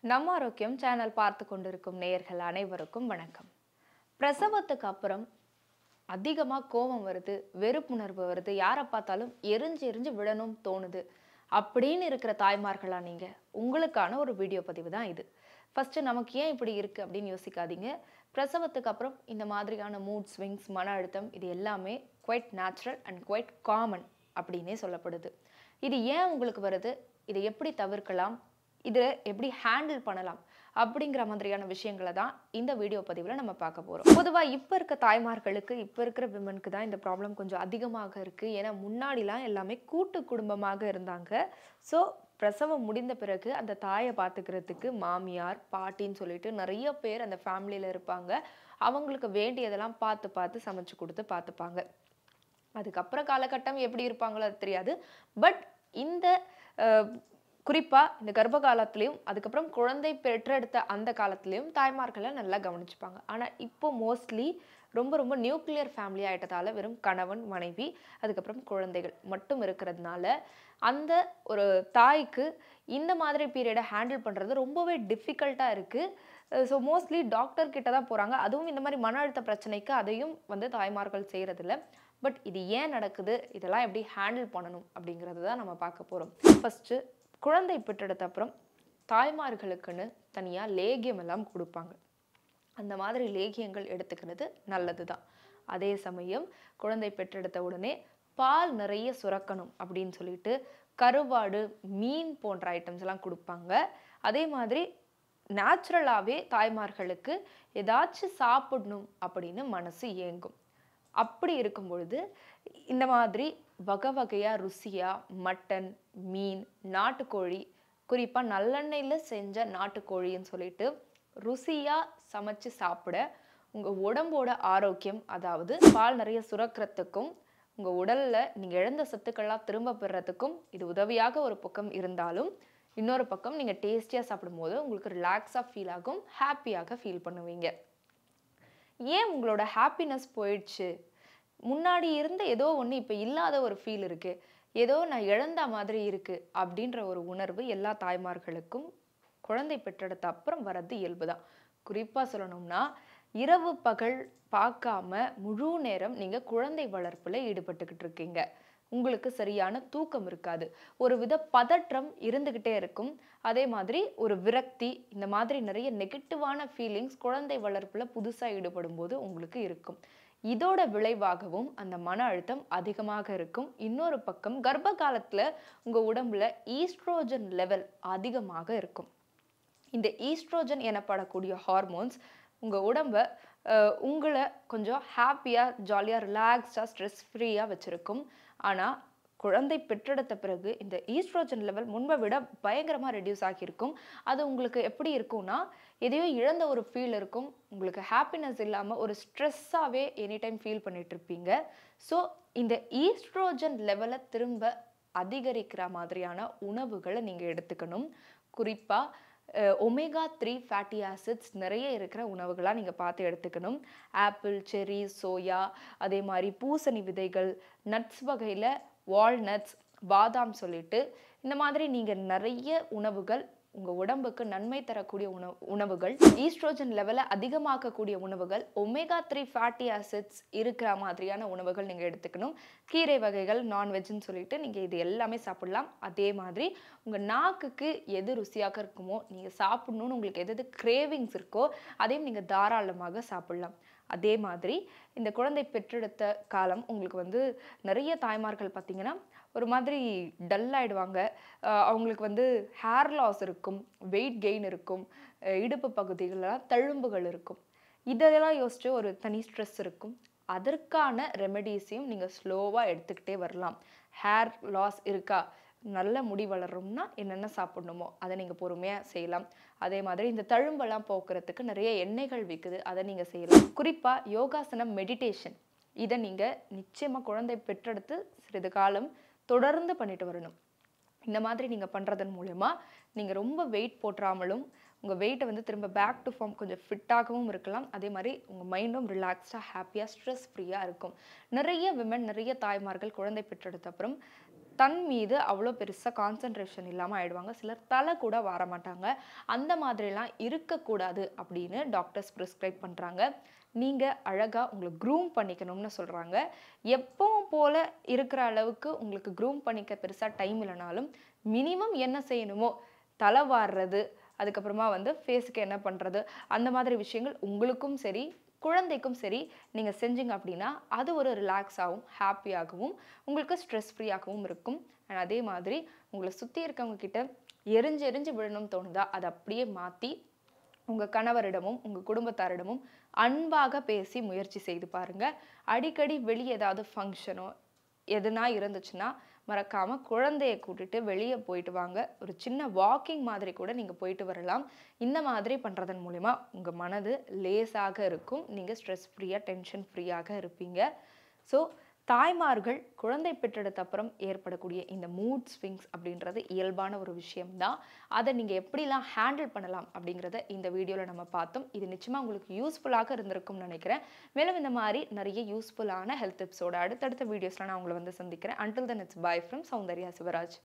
நம்ம ஆரோக்கியம் சேனல் பார்த்து கொண்டிருக்கும் நேயர்கள் அனைவருக்கும் வணக்கம் பிரசவத்துக்கு அப்புறம் அதிகமாக கோபம் வருது வெறுப்புணர்வு வருது யாரை பார்த்தாலும் எரிஞ்சு எரிஞ்சு விடணும் தோணுது அப்படின்னு இருக்கிற தாய்மார்களா நீங்கள் உங்களுக்கான ஒரு வீடியோ பதிவு தான் இது ஃபஸ்ட்டு நமக்கு ஏன் இப்படி இருக்குது அப்படின்னு யோசிக்காதீங்க பிரசவத்துக்கு அப்புறம் இந்த மாதிரியான மூட் ஸ்விங்ஸ் மன அழுத்தம் இது எல்லாமே quite natural and quite common அப்படின்னே சொல்லப்படுது இது ஏன் உங்களுக்கு வருது இதை எப்படி தவிர்க்கலாம் இதை எப்படி ஹேண்டில் பண்ணலாம் அப்படிங்கிற மாதிரியான விஷயங்களை தான் இந்த வீடியோ பதிவில் நம்ம பார்க்க போகிறோம் பொதுவாக இப்போ இருக்க தாய்மார்களுக்கு இப்போ இருக்கிற விமனுக்கு தான் இந்த ப்ராப்ளம் கொஞ்சம் அதிகமாக இருக்குது ஏன்னா முன்னாடிலாம் எல்லாமே கூட்டு குடும்பமாக இருந்தாங்க ஸோ பிரசவம் முடிந்த பிறகு அந்த தாயை பார்த்துக்கிறதுக்கு மாமியார் பாட்டின்னு சொல்லிட்டு நிறைய பேர் அந்த ஃபேமிலியில் இருப்பாங்க அவங்களுக்கு வேண்டியதெல்லாம் பார்த்து பார்த்து சமைச்சு கொடுத்து பார்த்துப்பாங்க அதுக்கப்புறம் காலகட்டம் எப்படி இருப்பாங்களோ அது தெரியாது பட் இந்த அஹ், குறிப்பா இந்த கர்ப்ப காலத்துலேயும் அதுக்கப்புறம் குழந்தை பெற்றெடுத்த அந்த காலத்துலேயும் தாய்மார்களை நல்லா கவனிச்சுப்பாங்க ஆனா இப்போ மோஸ்ட்லி ரொம்ப ரொம்ப நியூக்ளியர் ஃபேமிலி ஆயிட்டதால வெறும் கணவன் மனைவி அதுக்கப்புறம் குழந்தைகள் மட்டும் இருக்கிறதுனால அந்த ஒரு தாய்க்கு இந்த மாதிரி பீரியடை ஹேண்டில் பண்ணுறது ரொம்பவே டிஃபிகல்ட்டாக இருக்குது ஸோ மோஸ்ட்லி டாக்டர் கிட்ட தான் போகிறாங்க அதுவும் இந்த மாதிரி மன அழுத்த பிரச்சனைக்கு அதையும் வந்து தாய்மார்கள் செய்கிறதில்ல பட் இது ஏன் நடக்குது இதெல்லாம் எப்படி ஹேண்டில் பண்ணணும் அப்படிங்கிறது தான் நம்ம பார்க்க போகிறோம் ஃபஸ்ட்டு குழந்தை பெற்றெடுத்த அப்புறம் தாய்மார்களுக்குன்னு தனியாக லேகியம் எல்லாம் கொடுப்பாங்க அந்த மாதிரி லேகியங்கள் எடுத்துக்கிறது நல்லது தான் அதே சமயம் குழந்தை பெற்றெடுத்த உடனே பால் நிறைய சுரக்கணும் அப்படின்னு சொல்லிட்டு கருவாடு மீன் போன்ற ஐட்டம்ஸ் எல்லாம் கொடுப்பாங்க அதே மாதிரி நேச்சுரலாகவே தாய்மார்களுக்கு ஏதாச்சும் சாப்பிடணும் அப்படின்னு மனசு ஏங்கும் அப்படி இருக்கும் பொழுது இந்த மாதிரி வகை வகையாக ருசியாக மட்டன் மீன் நாட்டுக்கோழி குறிப்பாக நல்லெண்ணெயில் செஞ்ச நாட்டுக்கோழின்னு சொல்லிட்டு ருசியாக சமைச்சு சாப்பிட உங்கள் உடம்போட ஆரோக்கியம் அதாவது பால் நிறைய சுரக்கிறதுக்கும் உங்கள் உடலில் நீங்கள் இழந்த சத்துக்கள்லாம் திரும்ப பெறத்துக்கும் இது உதவியாக ஒரு பக்கம் இருந்தாலும் இன்னொரு பக்கம் நீங்கள் டேஸ்டியாக சாப்பிடும்போது உங்களுக்கு ரிலாக்ஸாக ஃபீல் ஆகும் ஹாப்பியாக ஃபீல் பண்ணுவீங்க ஏன் உங்களோட ஹாப்பினஸ் போயிடுச்சு முன்னாடி இருந்த ஏதோ ஒன்று இப்போ இல்லாத ஒரு ஃபீல் இருக்கு ஏதோ நான் இழந்த மாதிரி இருக்கு அப்படின்ற ஒரு உணர்வு எல்லா தாய்மார்களுக்கும் குழந்தை பெற்றெடுத்த அப்புறம் வர்றது இயல்பு தான் குறிப்பாக சொல்லணும்னா இரவு பகல் பார்க்காம முழு நேரம் நீங்கள் குழந்தை வளர்ப்பில் ஈடுபட்டுக்கிட்டு இருக்கீங்க உங்களுக்கு சரியான தூக்கம் இருக்காது ஒரு வித பதற்றம் இருந்துக்கிட்டே இருக்கும் அதே மாதிரி ஒரு விரக்தி இந்த மாதிரி நிறைய நெகட்டிவான ஃபீலிங்ஸ் குழந்தை வளர்ப்பில் புதுசாக ஈடுபடும் போது உங்களுக்கு இருக்கும் இதோட விளைவாகவும் அந்த மன அழுத்தம் அதிகமாக இருக்கும் இன்னொரு பக்கம் கர்ப்ப காலத்துல உங்க உடம்புல ஈஸ்ட்ரோஜன் லெவல் அதிகமாக இருக்கும் இந்த ஈஸ்ட்ரோஜன் எனப்படக்கூடிய ஹார்மோன்ஸ் உங்கள் உடம்பை அஹ், உங்களை கொஞ்சம் ஹாப்பியாக ஜாலியாக ரிலாக்ஸ்டாக ஸ்ட்ரெஸ் ஃப்ரீயாக வச்சுருக்கும் ஆனால் குழந்தை பெற்றெடுத்த பிறகு இந்த ஈஸ்ட்ரோஜன் லெவல் முன்பை விட பயங்கரமாக ரெடியூஸ் ஆகியிருக்கும் அது உங்களுக்கு எப்படி இருக்கும்னா எதையோ இழந்த ஒரு ஃபீல் இருக்கும் உங்களுக்கு ஹாப்பினஸ் இல்லாமல் ஒரு ஸ்ட்ரெஸ்ஸாகவே எனி டைம் ஃபீல் பண்ணிட்டு இருப்பீங்க ஸோ இந்த ஈஸ்ட்ரோஜன் லெவலை திரும்ப அதிகரிக்கிற மாதிரியான உணவுகளை நீங்கள் எடுத்துக்கணும் குறிப்பாக ஒமேகா த்ரீ ஃபேட்டி ஆசிட்ஸ் நிறைய இருக்கிற உணவுகளாக நீங்கள் பார்த்து எடுத்துக்கணும் ஆப்பிள் செரி சோயா அதே மாதிரி பூசணி விதைகள் நட்ஸ் வகையில் வால்நட்ஸ் பாதாம் சொல்லிட்டு இந்த மாதிரி நீங்கள் நிறைய உணவுகள் உங்கள் உடம்புக்கு நன்மை தரக்கூடிய உணவு உணவுகள் ஈஸ்ட்ரோஜன் லெவலை அதிகமாக்கக்கூடிய உணவுகள் ஒமேகா த்ரீ ஃபேட்டி ஆசிட்ஸ் இருக்கிற மாதிரியான உணவுகள் நீங்கள் எடுத்துக்கணும் கீரை வகைகள் நான்வெஜ்னு சொல்லிட்டு நீங்கள் இது எல்லாமே சாப்பிடலாம் அதே மாதிரி உங்கள் நாக்குக்கு எது ருசியாக இருக்குமோ நீங்கள் சாப்பிடணும்னு உங்களுக்கு எது எது கிரேவிங்ஸ் இருக்கோ அதையும் நீங்கள் தாராளமாக சாப்பிடலாம் அதே மாதிரி இந்த குழந்தை பெற்றெடுத்த காலம் உங்களுக்கு வந்து நிறைய தாய்மார்கள் பார்த்தீங்கன்னா ஒரு மாதிரி டல் ஆயிடுவாங்க அஹ் அவங்களுக்கு வந்து ஹேர் லாஸ் இருக்கும் வெயிட் கெயின் இருக்கும் அஹ் இடுப்பு பகுதிகளெல்லாம் தழும்புகள் இருக்கும் இதெல்லாம் யோசிச்சு ஒரு தனி ஸ்ட்ரெஸ் இருக்கும் அதற்கான ரெமெடிஸையும் நீங்கள் ஸ்லோவாக எடுத்துக்கிட்டே வரலாம் ஹேர் லாஸ் இருக்கா நல்ல முடி வளரணும்னா என்னென்ன சாப்பிடணுமோ அதை நீங்கள் பொறுமையாக செய்யலாம் அதே மாதிரி இந்த தழும்பெல்லாம் போக்குறதுக்கு நிறைய எண்ணெய்கள் விற்குது அதை நீங்கள் செய்யலாம் குறிப்பாக யோகாசனம் மெடிடேஷன் இதை நீங்கள் நிச்சயமாக குழந்தை பெற்றெடுத்து சிறிது காலம் தொடர்ந்து பண்ணிட்டு வரணும் இந்த மாதிரி நீங்கள் பண்ணுறதன் மூலயமா நீங்கள் ரொம்ப வெயிட் போட்டுறாமலும் உங்கள் வெயிட்டை வந்து திரும்ப பேக் டு ஃபார்ம் கொஞ்சம் ஃபிட்டாகவும் இருக்கலாம் அதே மாதிரி உங்கள் மைண்டும் ரிலாக்ஸ்டாக ஹாப்பியாக ஸ்ட்ரெஸ் ஃப்ரீயாக இருக்கும் நிறைய விமன் நிறைய தாய்மார்கள் குழந்தை பெற்றெடுத்த அப்புறம் தன் மீது அவ்வளோ பெருசாக கான்சன்ட்ரேஷன் இல்லாமல் ஆயிடுவாங்க சிலர் தலை கூட வர மாட்டாங்க அந்த மாதிரிலாம் இருக்கக்கூடாது அப்படின்னு டாக்டர்ஸ் ப்ரிஸ்கிரைப் பண்ணுறாங்க நீங்கள் அழகாக உங்களை க்ரூம் பண்ணிக்கணும்னு சொல்கிறாங்க எப்பவும் போல் இருக்கிற அளவுக்கு உங்களுக்கு க்ரூம் பண்ணிக்க பெருசாக டைம் இல்லைனாலும் மினிமம் என்ன செய்யணுமோ தலை வாடுறது அதுக்கப்புறமா வந்து ஃபேஸுக்கு என்ன பண்ணுறது அந்த மாதிரி விஷயங்கள் உங்களுக்கும் சரி குழந்தைக்கும் சரி நீங்கள் செஞ்சீங்க அப்படின்னா அது ஒரு ரிலாக்ஸாகவும் ஹாப்பியாகவும் உங்களுக்கு ஸ்ட்ரெஸ் ஃப்ரீயாகவும் இருக்கும் அண்ட் அதே மாதிரி உங்களை சுற்றி இருக்கவங்க கிட்ட எரிஞ்சு எரிஞ்சு விழணும்னு தோணுதா அதை அப்படியே மாற்றி உங்கள் கணவரிடமும் உங்கள் குடும்பத்தாரிடமும் அன்பாக பேசி முயற்சி செய்து பாருங்க அடிக்கடி வெளியே ஏதாவது ஃபங்க்ஷனோ எதுனா இருந்துச்சுன்னா மறக்காமல் குழந்தைய கூட்டிட்டு வெளியே போயிட்டு வாங்க ஒரு சின்ன வாக்கிங் மாதிரி கூட நீங்கள் போயிட்டு வரலாம் இந்த மாதிரி பண்ணுறதன் மூலிமா உங்கள் மனது லேசாக இருக்கும் நீங்கள் ஸ்ட்ரெஸ் ஃப்ரீயாக டென்ஷன் ஃப்ரீயாக இருப்பீங்க ஸோ தாய்மார்கள் குழந்தை பெற்றெடுத்த அப்புறம் ஏற்படக்கூடிய இந்த மூட் ஸ்விங்ஸ் அப்படின்றது இயல்பான ஒரு விஷயம்தான் அதை நீங்கள் எப்படிலாம் ஹேண்டில் பண்ணலாம் அப்படிங்கிறத இந்த வீடியோவில் நம்ம பார்த்தோம் இது நிச்சயமாக உங்களுக்கு யூஸ்ஃபுல்லாக இருந்திருக்கும்னு நினைக்கிறேன் மேலும் இந்த மாதிரி நிறைய யூஸ்ஃபுல்லான ஹெல்த் டிப்ஸோட அடுத்தடுத்த வீடியோஸில் நான் உங்களை வந்து சந்திக்கிறேன் until then it's bye from Soundarya Shivraj